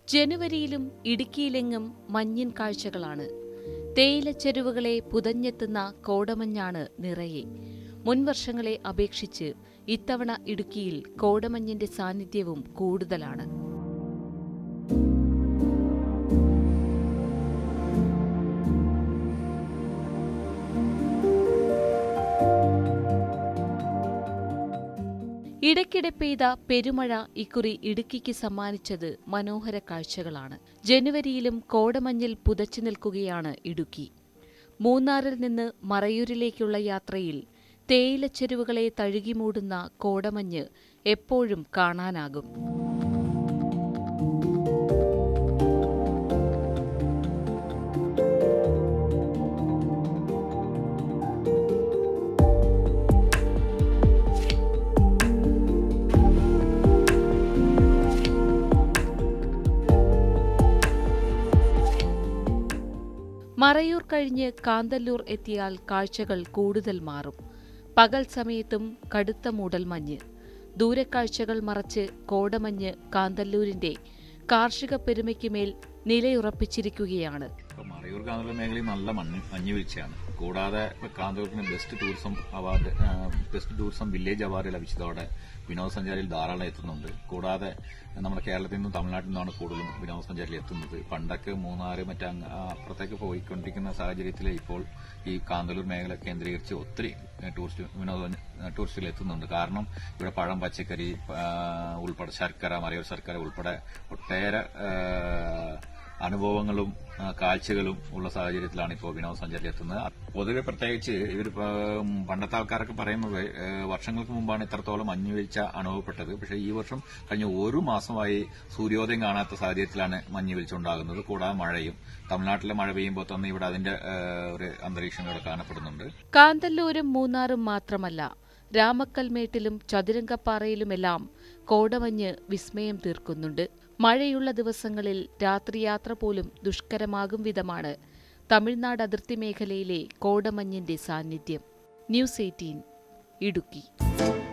ജനുവരിയിലും ഇടുക്കിയിലെങ്ങും മഞ്ഞിൻ കാഴ്ചകളാണ് തേയിലച്ചെരുവുകളെ പുതഞ്ഞെത്തുന്ന കോടമഞ്ഞാണ് നിറയെ മുൻവർഷങ്ങളെ അപേക്ഷിച്ച് ഇത്തവണ ഇടുക്കിയിൽ കോടമഞ്ഞിന്റെ സാന്നിധ്യവും കൂടുതലാണ് ഇടയ്ക്കിടെ പെയ്ത പെരുമഴ ഇക്കുറി ഇടുക്കിക്ക് സമ്മാനിച്ചത് മനോഹര കാഴ്ചകളാണ് ജനുവരിയിലും കോടമഞ്ഞിൽ പുതച്ചു നിൽക്കുകയാണ് ഇടുക്കി മൂന്നാറിൽ നിന്ന് മറയൂരിലേക്കുള്ള യാത്രയിൽ തേയിലച്ചെരുവുകളെ തഴുകിമൂടുന്ന കോടമഞ്ഞ് എപ്പോഴും കാണാനാകും മറയൂർ കഴിഞ്ഞ് കാന്തല്ലൂർ എത്തിയാൽ കാഴ്ചകൾ കൂടുതൽ മാറും പകൽ സമയത്തും കടുത്ത മൂടൽമഞ്ഞ് ദൂരക്കാഴ്ചകൾ മറച്ച് കോടമഞ്ഞ് കാന്തല്ലൂരിന്റെ കാർഷിക പെരുമയ്ക്കുമേൽ നിലയുറപ്പിച്ചിരിക്കുകയാണ് ഇപ്പൊ മറയൂർ കാന്തല്ലൂർ മേഖലയിൽ നല്ല മഞ്ഞ് മഞ്ഞ് വീഴ്ചയാണ് കൂടാതെ ഇപ്പൊ കാന്തല്ലൂരിന് ബെസ്റ്റ് ടൂറിസം അവാർഡ് ആ, ബെസ്റ്റ് ടൂറിസം വില്ലേജ് അവാർഡ് ലഭിച്ചതോടെ വിനോദസഞ്ചാരികൾ ധാരാളം എത്തുന്നുണ്ട് കൂടാതെ നമ്മുടെ കേരളത്തിൽ നിന്നും തമിഴ്നാട്ടിൽ നിന്നാണ് കൂടുതലും വിനോദസഞ്ചാരികൾ എത്തുന്നത് പണ്ടൊക്കെ മൂന്നാറ് മറ്റേ അങ്ങ് ആ അപ്പുറത്തേക്ക് പോയിക്കൊണ്ടിരിക്കുന്ന സാഹചര്യത്തിൽ ഇപ്പോൾ ഈ കാന്തല്ലൂർ മേഖല കേന്ദ്രീകരിച്ച് ഒത്തിരി ടൂറിസ്റ്റ് വിനോദ ടൂറിസ്റ്റുകൾ എത്തുന്നുണ്ട് കാരണം ഇവിടെ പഴം പച്ചക്കറി ആ, ഉൾപ്പെടെ ശർക്കര മറയൂർ ശർക്കര ഉൾപ്പെടെ ഒട്ടേറെ ആ, അനുഭവങ്ങളും ആ, കാഴ്ചകളും ഉള്ള സാഹചര്യത്തിലാണ് ഇപ്പോൾ വിനോദസഞ്ചാരി എത്തുന്നത് പൊതുവെ പ്രത്യേകിച്ച് ഇവർ പണ്ടത്തെ ആൾക്കാരൊക്കെ പറയുന്നത് ഏ, വർഷങ്ങൾക്ക് മുമ്പാണ് ഇത്രത്തോളം മഞ്ഞ് വീഴ്ച അനുഭവപ്പെട്ടത് പക്ഷേ ഈ വർഷം കഴിഞ്ഞ ഒരു മാസമായി സൂര്യോദയം കാണാത്ത സാഹചര്യത്തിലാണ് മഞ്ഞ് വീഴ്ച ഉണ്ടാകുന്നത് കൂടാതെ മഴയും തമിഴ്നാട്ടിലെ മഴ പെയ്യുമ്പോൾ തന്നെ ഇവിടെ അതിന്റെ ഏ, ഒരു അന്തരീക്ഷം ഇവിടെ കാണപ്പെടുന്നുണ്ട് കാന്തല്ലൂരും മൂന്നാറും മാത്രമല്ല രാമക്കൽമേട്ടിലും ചതുരംഗപ്പാറയിലുമെല്ലാം കോടമഞ്ഞ് വിസ്മയം തീർക്കുന്നുണ്ട് മഴയുള്ള ദിവസങ്ങളിൽ രാത്രിയാത്ര പോലും ദുഷ്കരമാകും വിധമാണ് തമിഴ്നാട് അതിർത്തി മേഖലയിലെ കോടമഞ്ഞിന്റെ സാന്നിധ്യം ന്യൂസ് എയ്റ്റീൻ ഇടുക്കി